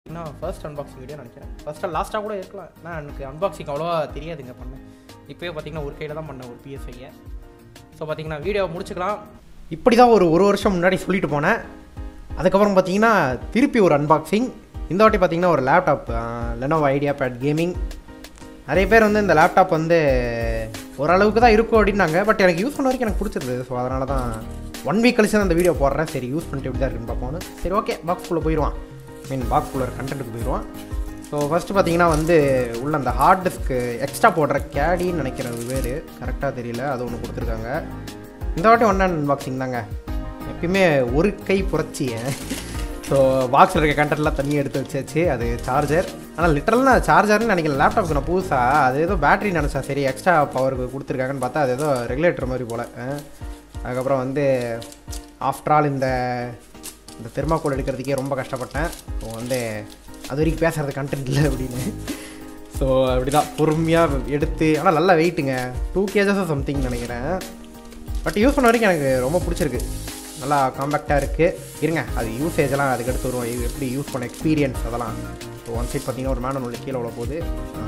இன்னும் first unboxing video நினைக்கிறேன் ஃபர்ஸ்ட்டாக லாஸ்ட்டாக கூட இருக்கலாம் நான் எனக்கு அன்பாக்சிங் அவ்வளோவா தெரியாதுங்க பண்ணேன் இப்போயே பார்த்தீங்கன்னா ஒரு கையில் தான் பண்ணேன் ஒரு பிஎஸ்ஐயை ஸோ பார்த்தீங்கன்னா வீடியோ முடிச்சுக்கலாம் இப்படி தான் ஒரு ஒரு வருஷம் முன்னாடி சொல்லிட்டு போனேன் அதுக்கப்புறம் பார்த்தீங்கன்னா திருப்பி ஒரு அன்பாக்சிங் இந்த வாட்டி பார்த்தீங்கன்னா ஒரு laptop Lenovo IdeaPad gaming நிறைய பேர் வந்து இந்த லேப்டாப் வந்து ஓரளவுக்கு தான் இருக்கும் அப்படின்னாங்க பட் எனக்கு யூஸ் பண்ண வரைக்கும் எனக்கு பிடிச்சிருது ஸோ அதனால தான் ஒன் வீக் கழிச்சு தான் இந்த வீடியோ போடுறேன் சரி யூஸ் பண்ணிட்டு எப்படி தான் இருக்குன்னு பார்ப்போம் சரி ஓகே பாக்ஸ்குள்ளே போயிடுவான் மீன் பாக்ஸ்குள்ளே கண்டென்ட்டுக்கு போயிடுவான் ஸோ ஃபஸ்ட்டு பார்த்தீங்கன்னா வந்து உள்ள அந்த ஹார்ட் டிஸ்க்கு எக்ஸ்ட்ரா போடுற கேடின்னு நினைக்கிறது பேர் கரெக்டாக தெரியல அது ஒன்று கொடுத்துருக்காங்க இந்த வாட்டி ஒன் அன்பாக்சிங் தாங்க எப்பயுமே ஒரு கை புரட்சி ஸோ பாக்ஸில் இருக்க கண்டென்ட்லாம் தனியாக எடுத்து வச்சாச்சு அது சார்ஜர் ஆனால் லிட்டரல் நான் சார்ஜர்னு நினைக்கல லேப்டாப்க்கு நான் புதுசாக அது ஏதோ பேட்டரி நினச்சா சரி எக்ஸ்ட்ரா பவருக்கு கொடுத்துருக்காங்கன்னு பார்த்தா அது ஏதோ ரெகுலேட்டர் மாதிரி போல் அதுக்கப்புறம் வந்து ஆஃப்டர் ஆல் இந்த இந்த தெர்மாக்கோல் எடுக்கிறதுக்கே ரொம்ப கஷ்டப்பட்டேன் ஸோ வந்து அது வரைக்கும் பேசுகிறது கண்டென்ட் இல்லை அப்படின்னு ஸோ அப்படி தான் பொறுமையாக எடுத்து ஆனால் நல்லா வெயிட்டுங்க டூ கேஜஸோ சம்திங் நினைக்கிறேன் பட் யூஸ் பண்ண வரைக்கும் எனக்கு ரொம்ப பிடிச்சிருக்கு நல்லா காம்பேக்டாக இருக்குது இருங்க அது யூசேஜெல்லாம் அதுக்கு எடுத்து வருவோம் இது எப்படி யூஸ் பண்ண எக்ஸ்பீரியன்ஸ் அதெல்லாம் ஸோ ஒன் சைட் பார்த்தீங்கன்னா ஒரு மேனுவல் உள்ள கீழே உள்ள போகுது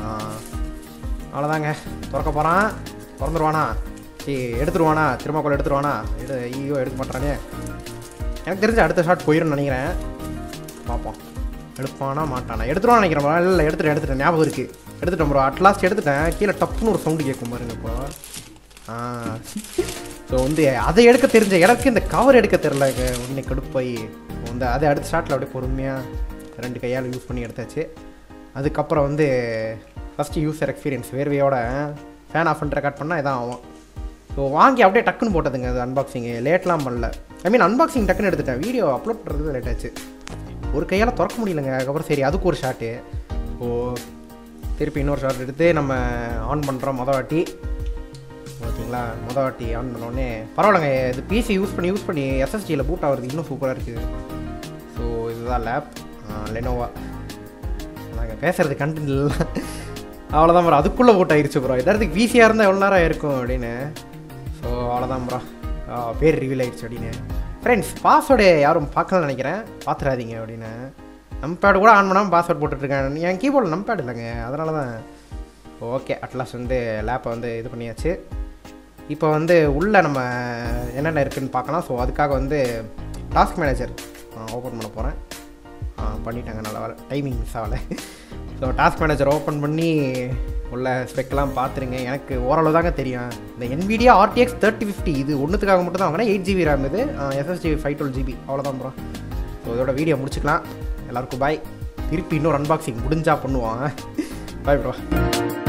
அவ்வளோதாங்க திறக்க போகிறான் திறந்துருவானா சரி எடுத்துருவானா திரும்ப கூட எடுத்துருவானா எடு ஐயோ எடுக்க மாட்டானே எனக்கு தெரிஞ்ச அடுத்த ஷாட் போயிடும்னு நினைக்கிறேன் பார்ப்போம் எடுப்பானா மாட்டானா எடுத்துருவான்னு நினைக்கிறேன் bro. இல்லை எடுத்துட்டேன் எடுத்துட்டேன் ஞாபகம் இருக்குது எடுத்துட்டேன் ப்ரோ அட்லாஸ்ட் எடுத்துட்டேன் கீழே டப்புன்னு ஒரு சவுண்டு கேட்கும் பாருங்க இப்போ ஆ ஸோ வந்து அதை எடுக்க தெரிஞ்ச எனக்கு இந்த கவர் எடுக்க தெரில உன்னை கடுப்பாய் வந்து அதை அடுத்த ஷாட்டில் அப்படியே பொறுமையாக ரெண்டு கையால் யூஸ் பண்ணி எடுத்தாச்சு அதுக்கப்புறம் வந்து ஃபஸ்ட்டு யூசர் எக்ஸ்பீரியன்ஸ் வேர்வையோட ஃபேன் ஆஃப் பண்ணி ரெக்கார்ட் பண்ணால் இதான் ஆகும் ஸோ வாங்கி அப்படியே டக்குன்னு போட்டதுங்க அது அன்பாக்சிங்கு லேட்லாம் பண்ணல ஐ மீன் அன்பாக்சிங் டக்குன்னு எடுத்துட்டேன் வீடியோ அப்லோட் பண்ணுறது லேட் ஆச்சு ஒரு கையால் திறக்க முடியலங்க அதுக்கப்புறம் சரி அதுக்கு ஒரு ஷாட்டு ஓ திருப்பி இன்னொரு ஷாட் எடுத்து நம்ம ஆன் பண்ணுறோம் மொதல் வாட்டி ஓகேங்களா மொதல் வாட்டி ஆன் பண்ணோடனே பரவாயில்லைங்க இது பிசி யூஸ் பண்ணி யூஸ் பண்ணி எஸ்எஸ்டியில் பூட் ஆகுறது இன்னும் சூப்பராக இருக்குது ஸோ இதுதான் லேப் லெனோவா நாங்கள் பேசுகிறது கண்டென்ட் இல்லை அவ்வளோதான் ப்ரோ அதுக்குள்ளே போட் ஆயிருச்சு ப்ரோ இடத்துக்கு பிசியாக இருந்தால் எவ்வளோ நேரம் இருக்கும் அப்படின்னு ஸோ அவ்வளோதான் ப்ரோ பேர் ரிவீல் ஆயிடுச்சு அப்படின்னு ஃப்ரெண்ட்ஸ் பாஸ்வேர்டு யாரும் பார்க்கலன்னு நினைக்கிறேன் பார்த்துடாதீங்க அப்படின்னு நம்பேடு கூட ஆன் பண்ணாமல் பாஸ்வேர்ட் போட்டுட்ருக்கேன் என் கீபோர்டில் நம்பேட் இல்லைங்க அதனால தான் ஓகே அட்லாஸ்ட் வந்து லேப்பை வந்து இது பண்ணியாச்சு இப்போ வந்து உள்ளே நம்ம என்னென்ன இருக்குதுன்னு பார்க்கலாம் ஸோ அதுக்காக வந்து டாஸ்க் மேனேஜர் ஓப்பன் பண்ண போகிறேன் பண்ணிட்டாங்க நல்ல வேலை டைமிங் மிஸ் ஆகலை ஸோ டாஸ்க் மேனேஜர் ஓப்பன் பண்ணி உள்ள ஸ்பெக்லாம் பார்த்துருங்க எனக்கு ஓரளவு தாங்க தெரியும் இந்த NVIDIA RTX தேர்ட்டி ஃபிஃப்டி இது ஒன்றுத்துக்காக மட்டும் தான் வாங்கினேன் எயிட் ஜிபி ரேம் இது எஸ்எஸ்டி ஃபைவ் டுவெல் ஜிபி அவ்வளோதான் ப்ரோ ஸோ இதோட வீடியோ முடிச்சுக்கலாம் எல்லாருக்கும் பாய் திருப்பி இன்னொரு அன்பாக்சிங் முடிஞ்சா பண்ணுவான் பாய் ப்ரோ